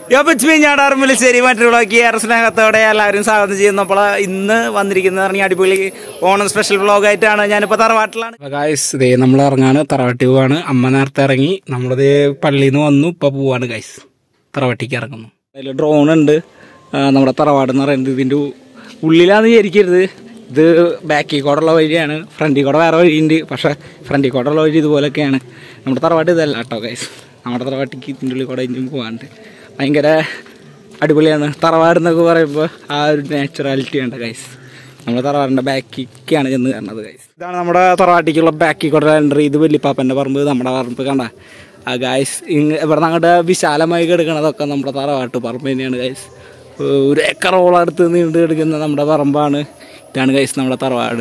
യോപ്പിച്ച് ഞാടാറുമ്പിൽ ശരി മറ്റുള്ളവർക്ക് ഏറെ സ്നേഹത്തോടെ എല്ലാവരും സ്വാഗതം ചെയ്യുന്നു അപ്പോൾ ഇന്ന് വന്നിരിക്കുന്നത് പറഞ്ഞാൽ അടിപൊളി ഓണം സ്പെഷ്യൽ വ്ളോഗായിട്ടാണ് ഞാനിപ്പോൾ തറവാട്ടിലാണ് ഗായ്സ് ഇതേ നമ്മൾ ഇറങ്ങാണ് തറവാട്ടി പോവാണ് അമ്മ നേരത്തെ ഇറങ്ങി നമ്മളിത് പള്ളിയിൽ നിന്ന് വന്നു ഇപ്പോൾ പോവാണ് ഗായ്സ് തറവാട്ടിക്ക് ഇറങ്ങുന്നു അതിൽ ഡ്രോൺ ഉണ്ട് ആ, നമ്മുടെ തറവാട് എന്ന് പറയുന്നത് ഇതിൻ്റെ ഉള്ളിലാന്ന് വിചാരിക്കരുത് ഇത് ബാക്കിൽ കൂടെയുള്ള വഴിയാണ് ഫ്രണ്ടിൽ കൂടെ വേറെ വഴിയുണ്ട് പക്ഷേ ഫ്രണ്ടിൽ കൂടെയുള്ള വഴി ഇതുപോലൊക്കെയാണ് നമ്മുടെ തറവാട് ഇതല്ല കേട്ടോ ഗൈസ് നമ്മുടെ തറവാട്ടിക്ക് ഇതിൻ്റെ ഉള്ളിൽ കൂടെ ഇനിയും പോകാണ്ട് ഭയങ്കര അടിപൊളിയാണ് തറവാട് എന്നൊക്കെ പറയുമ്പോൾ ആ ഒരു നാച്ചുറാലിറ്റി ഉണ്ട് ഗൈസ് നമ്മുടെ തറവാടിൻ്റെ ബാക്കിക്കാണ് ചെന്ന് കയറുന്നത് ഗൈസ് ഇതാണ് നമ്മുടെ തറവാട്ടിക്കുള്ള ബാക്കിൽ കൂടെ എൻട്രി ഇത് വല്യപ്പാപ്പൻ്റെ പറമ്പ് നമ്മുടെ പറമ്പ് കണ്ട ആ ഗൈസ് ഇങ്ങ ഇവിടെ അങ്ങോട്ട് വിശാലമായി കിടക്കണതൊക്കെ നമ്മുടെ തറവാട്ട് പറമ്പ് തന്നെയാണ് ഗൈസ് ഒരു ഏക്കറോളം അടുത്ത് നീണ്ടു കിടക്കുന്ന നമ്മുടെ പറമ്പാണ് ഇതാണ് ഗൈസ് നമ്മുടെ തറവാട്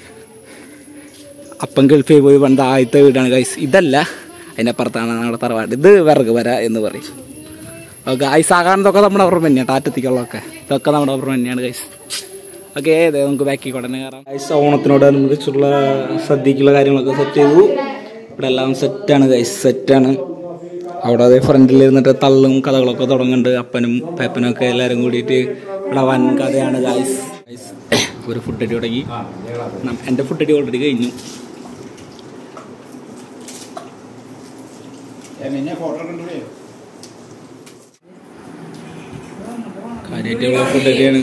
അപ്പം ഗൾഫിൽ പോയി പണ്ട് ആദ്യത്തെ വീടാണ് ഗൈസ് ഇതല്ല അതിൻ്റെ അപ്പുറത്താണ് നമ്മുടെ തറവാട് ഇത് വിറക് വര എന്ന് പറയും ഗൈസ് ആകാനതൊക്കെ നമ്മുടെ ഓർമ്മ തന്നെയാണ് ടാറ്റത്തിക്കുള്ളതൊക്കെ ഇതൊക്കെ നമ്മുടെ ഓർമ്മ തന്നെയാണ് ഗൈസ് ഓക്കെ അതെ നമുക്ക് ബാക്കി ഉടനെ കയറാം ഗൈസ് ഓണത്തിനോടനുബന്ധിച്ചുള്ള സദ്യക്കുള്ള കാര്യങ്ങളൊക്കെ സെറ്റ് ചെയ്തു ഇവിടെ എല്ലാം സെറ്റാണ് ഗൈസ് സെറ്റാണ് അവിടെ അതേ ഫ്രണ്ടിൽ ഇരുന്നിട്ട് തള്ളും കഥകളൊക്കെ തുടങ്ങുന്നുണ്ട് അപ്പനും പേപ്പനും ഒക്കെ എല്ലാവരും കൂടിയിട്ട് ഇവിടെ വൻ കഥയാണ് ഗൈസ് ഗൈസ് ഒരു ഫുഡ് അടി തുടങ്ങി നം- എൻ്റെ ഫുഡ് അടി ഓൾറെഡി കഴിഞ്ഞു കാര്യമായിട്ടുള്ള ഫുഡ് അടിയാണ്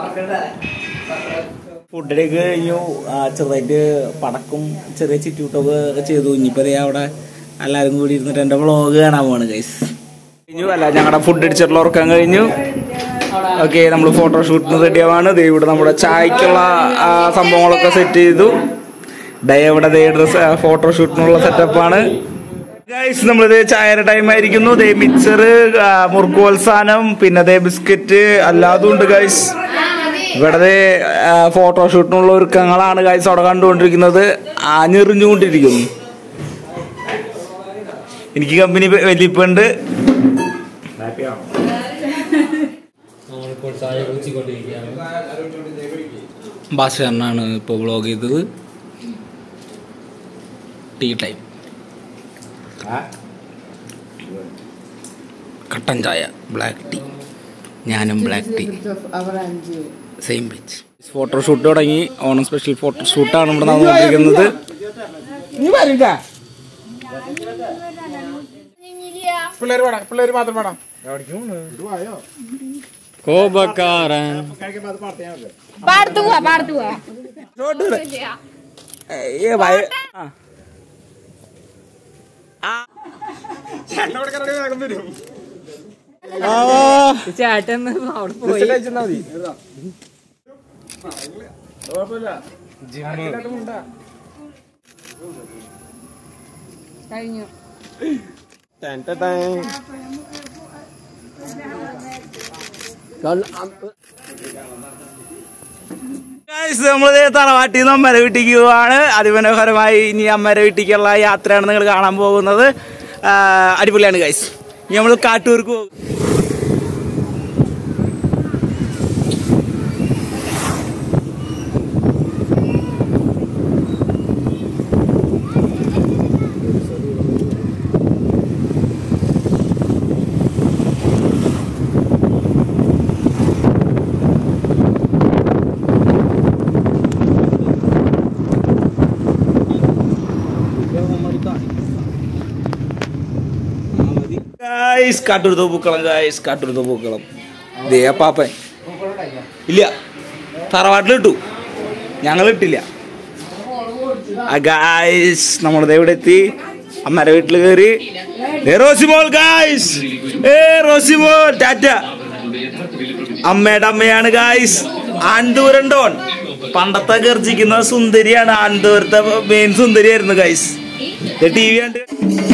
ഫുഡ് അടി ഒക്കെ കഴിഞ്ഞു ആ, ചെറുതായിട്ട് പടക്കും ചെറിയ ചിറ്റൂട്ടൊക്കെ ചെയ്തു ഇനിയിപ്പോൾ ദേ അവിടെ എല്ലാവരും കൂടി ഇരുന്നിട്ട് എൻ്റെ വ്ളോഗ് കാണാൻ പോവാണ് ഗൈസ് കഴിഞ്ഞു അല്ല ഞങ്ങളുടെ ഫുഡ് അടിച്ചിട്ടുള്ള ഉറക്കാൻ കഴിഞ്ഞു ഓക്കെ നമ്മൾ ഫോട്ടോഷൂട്ടിന് റെഡിയാവാണ് ദേ ഇവിടെ നമ്മുടെ ചായക്കുള്ള ആ, സംഭവങ്ങളൊക്കെ സെറ്റ് ചെയ്തു ഡേ ഇവിടെ ദേ ഡ്രസ് ഫോട്ടോഷൂട്ടിനുള്ള സെറ്റപ്പാണ് ഗൈസ് നമ്മളിത് ചായയുടെ ടൈം ആയിരിക്കുന്നു ദേ മിക്സർ മുറുക്ക് വത്സാനം പിന്നെ ദേ ബിസ്ക്കറ്റ് അല്ലാതും ഉണ്ട് ഗൈസ് ഇവിടെ ദേ ഫോട്ടോഷൂട്ടിനുള്ള ഒരുക്കങ്ങളാണ് ഗൈസ് അവിടെ കണ്ടുകൊണ്ടിരിക്കുന്നത് ആഞ്ഞെറിഞ്ഞുകൊണ്ടിരിക്കുന്നു എനിക്ക് കമ്പനി വലിപ്പുണ്ട് ഭാഷകാരനാണ് ഇപ്പോൾ വ്ളോഗ് ചെയ്തത് ടീ ടൈം കട്ടൻ ചായ ബ്ലാക്ക് ടീ ഞാനും black tea same pitch photoshoot തുടങ്ങി ഓണം സ്പെഷ്യൽ ഫോട്ടോഷൂട്ടാണ് ഇവിടെ നടന്നുകൊണ്ടിരിക്കുന്നത് പിള്ളേര് വേണം പിള്ളേര് മാത്രം വേണം കോപക്കാരൻ പാടുത്തുക പാടുത്തുക കഴിഞ്ഞു നമ്മള് തറവാട്ടിൽ നിന്ന് അമ്മര വീട്ടിലേക്ക് പോവാണ് അതിമനോഹരമായി ഇനി അമ്മര വീട്ടിലേക്കുള്ള യാത്രയാണ് നിങ്ങൾ കാണാൻ പോകുന്നത് ആ, അടിപൊളിയാണ് ഗൈസ് ഇനി നമ്മൾ കാട്ടൂർക്ക് പോകും ഗൈസ് കാട്ടൂർ പൂക്കളം ഗൈസ് കാട്ടൂർ പൂക്കളം ദേ പാപ്പൻ ഇല്ല തറവാട്ടിൽ ഇട്ടു ഞങ്ങൾ ഇട്ടില്ല ഗായ്സ് നമ്മളിത് എവിടെ എത്തി അമ്മയുടെ വീട്ടിൽ കയറി ദേ റോസിമോൾ ഗായ്സ് ഏ റോസിമോൾ ടാറ്റ അമ്മയുടെ അമ്മയാണ് ഗായ്സ് ആണ്ടൂരണ്ടോൺ പണ്ടത്തെ ഗർജിക്കുന്ന സുന്ദരിയാണ് ആണ്ടൂരത്തെ മെയിൻ സുന്ദരിയായിരുന്നു ഗൈസ് ടി വി കണ്ട്